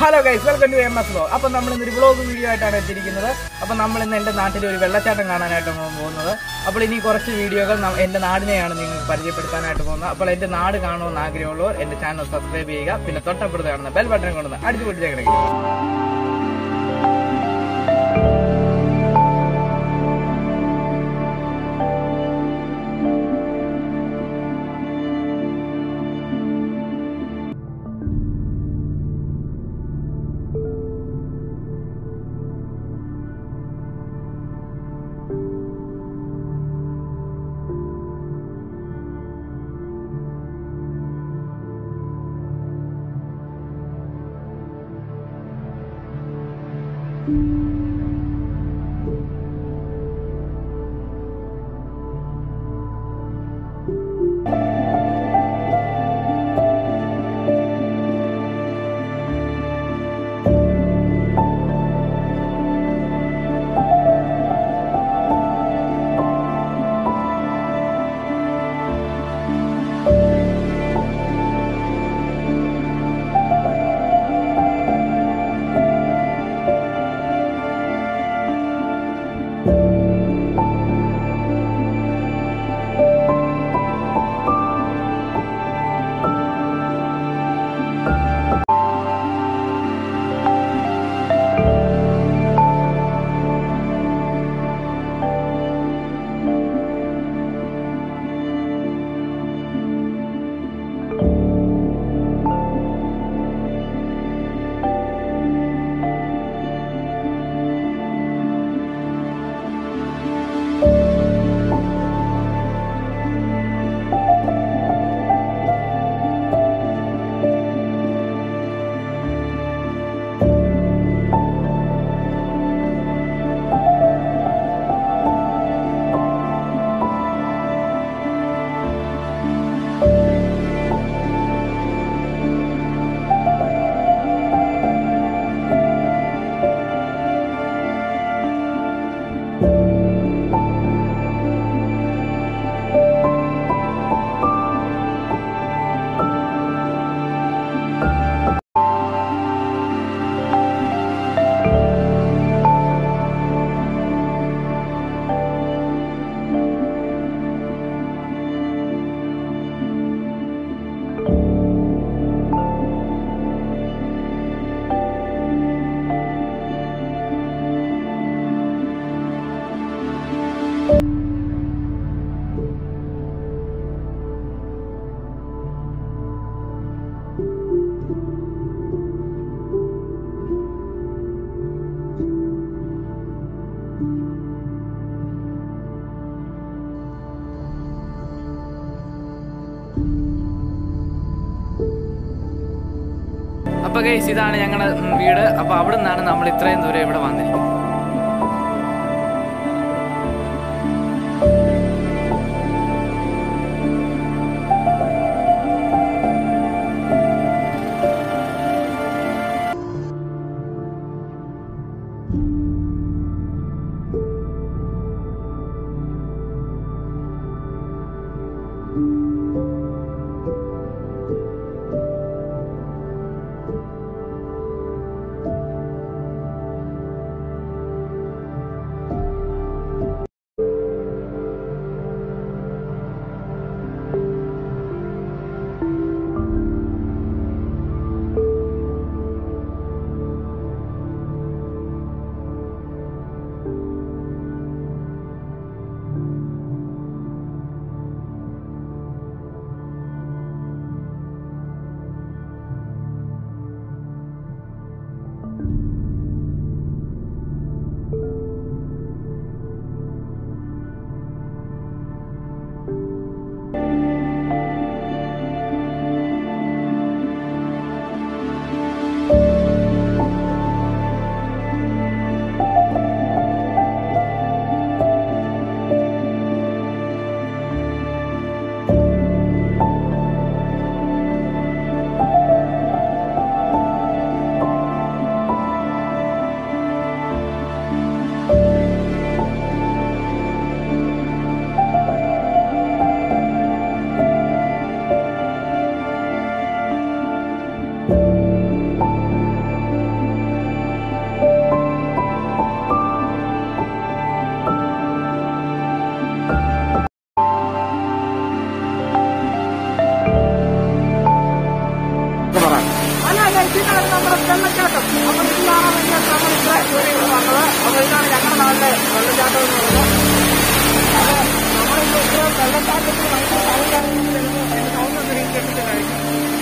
hello guys welcome to M S ബ്ലോ അപ്പം നമ്മൾ ഇന്നൊരു വ്ളോഗ് വീഡിയോ ആയിട്ടാണ് എത്തിയിരിക്കുന്നത് അപ്പം നമ്മൾ ഇന്ന് എൻ്റെ നാട്ടിൽ ഒരു വെള്ളച്ചാട്ടം കാണാനായിട്ടാണ് പോകുന്നത് അപ്പോൾ ഇനി കുറച്ച് വീഡിയോകൾ നം- എൻ്റെ നാടിനെയാണ് നിങ്ങൾക്ക് പരിചയപ്പെടുത്താനായിട്ട് പോകുന്നത് അപ്പോൾ എൻ്റെ നാട് കാണുമെന്ന് ആഗ്രഹമുള്ളവർ എൻ്റെ ചാനൽ സബ്സ്ക്രൈബ് ചെയ്യുക പിന്നെ തൊട്ടപ്പുറത്ത് കാണുന്ന ബെൽ ബട്ടൺ കൊണ്ടുവന്ന് അടിച്ചു പൊട്ടിച്ചേക്കണേ അപ്പൊ ഗൈസ് ഇതാണ് ഞങ്ങളുടെ ഉം, വീട് അപ്പൊ അവിടെ നിന്നാണ് നമ്മൾ ഇത്രയും ദൂരം ഇവിടെ വന്നിരിക്കുന്നത് എന്ന് പറയുന്നത് അപ്പൊ നമ്മളിപ്പോ ഇത്ര വെള്ളച്ചാട്ടത്തിൽ ഭയങ്കര സൗണ്ടാണെങ്കിൽ എന്റെ സൗണ്ട് ഒന്നും എനിക്ക് കേട്ടിട്ടില്ലായിരിക്കും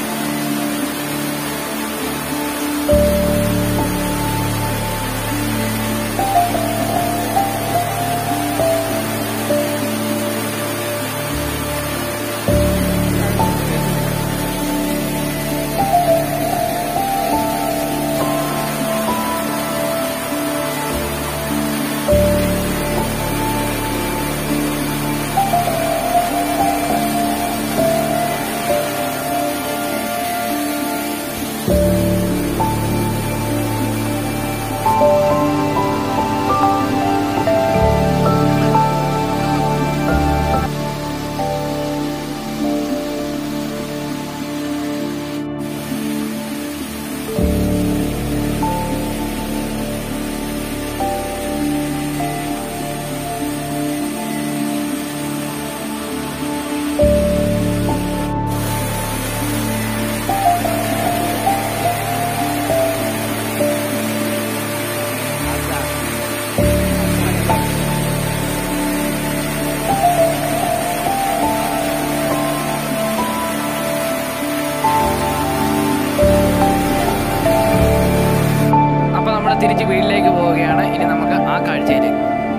അപ്പൊ നമ്മൾ തിരിച്ച് വീട്ടിലേക്ക് പോവുകയാണ് ഇനി നമുക്ക് ആ കാഴ്ചയിലേക്ക്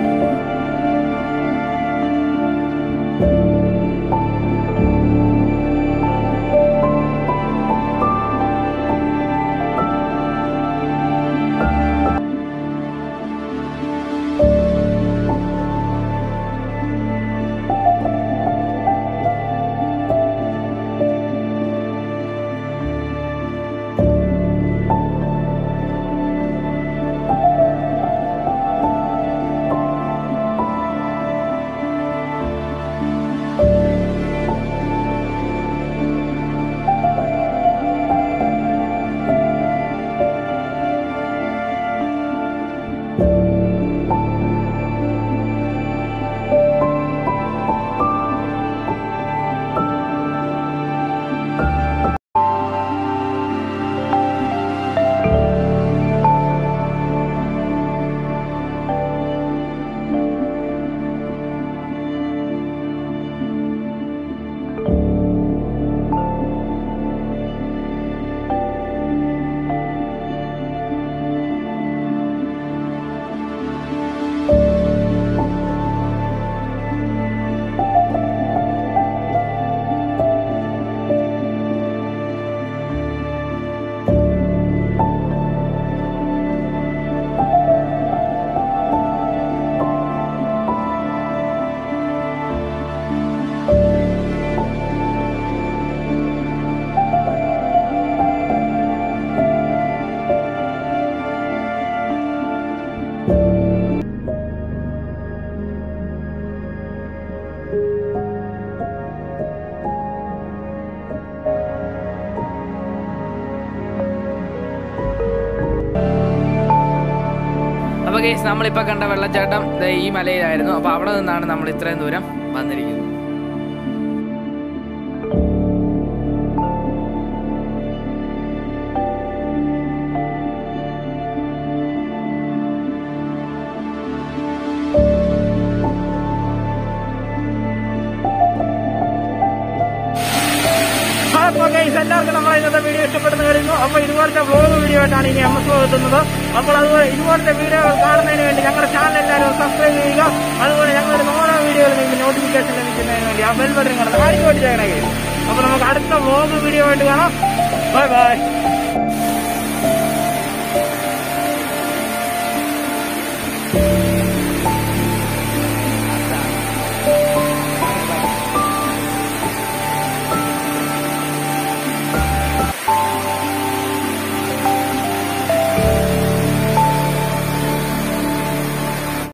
അപ്പോൾ കേസ് നമ്മളിപ്പോൾ കണ്ട വെള്ളച്ചാട്ടം ദേ ഈ മലയിലായിരുന്നു അപ്പോൾ അവിടെ നിന്നാണ് നമ്മൾ ഇത്രയും ദൂരം വന്നിരിക്കുന്നത് അപ്പോൾ ഗൈസ് എല്ലാവർക്കും നമ്മളെ ഇന്നത്തെ വീഡിയോ ഇഷ്ടപ്പെടുന്ന വരുന്നു അപ്പോൾ ഇതുപോലത്തെ വ്ലോഗ് വീഡിയോ ആയിട്ടാണ് ഇനി എം എസ് എത്തുന്നത് അപ്പോൾ അതുപോലെ ഇതുപോലത്തെ വീഡിയോകൾ കാണുന്നതിന് വേണ്ടി ഞങ്ങളുടെ ചാനൽ എല്ലാവരും സബ്സ്ക്രൈബ് ചെയ്യുക അതുപോലെ ഞങ്ങളുടെ ഓരോ വീഡിയോയിൽ നിങ്ങൾക്ക് നോട്ടിഫിക്കേഷൻ ലഭിക്കുന്നതിന് വേണ്ടി ആ ബെൽ ബട്ടൺ കാണുന്നത് ആർക്ക് വേണ്ടി ചെയ്യണേ അപ്പോൾ നമുക്ക് അടുത്ത വ്ലോഗ് വീഡിയോ ആയിട്ട് കാണാം ബൈ ബൈ